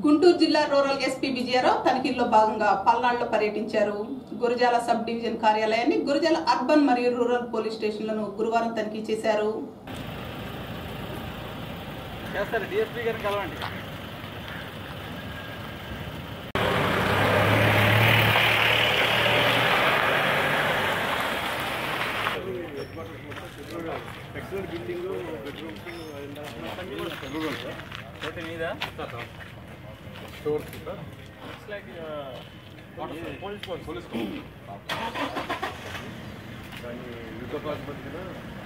గుంటూరు జిల్లా rural SP Vijaya Rao తనిఖీల్లో భాగంగా పల్నాడులో పర్యటించారు గురజాల సబ్ డివిజన్ కార్యాలయాన్ని గురజాల అర్బన్ మరియు రూరల్ పోలీస్ స్టేషన్లను గురువారం తనిఖీ చేశారు చేస్తారు డిఎస్పీ గారిని కలవండి ఎక్సలెంట్ బిల్డింగ్ బెడ్రూమ్స్ ఒకటి మీద స్టోర్స్ పోలీస్ పోలీస్ కానీ యుద్ధ ప్రాతిపదికన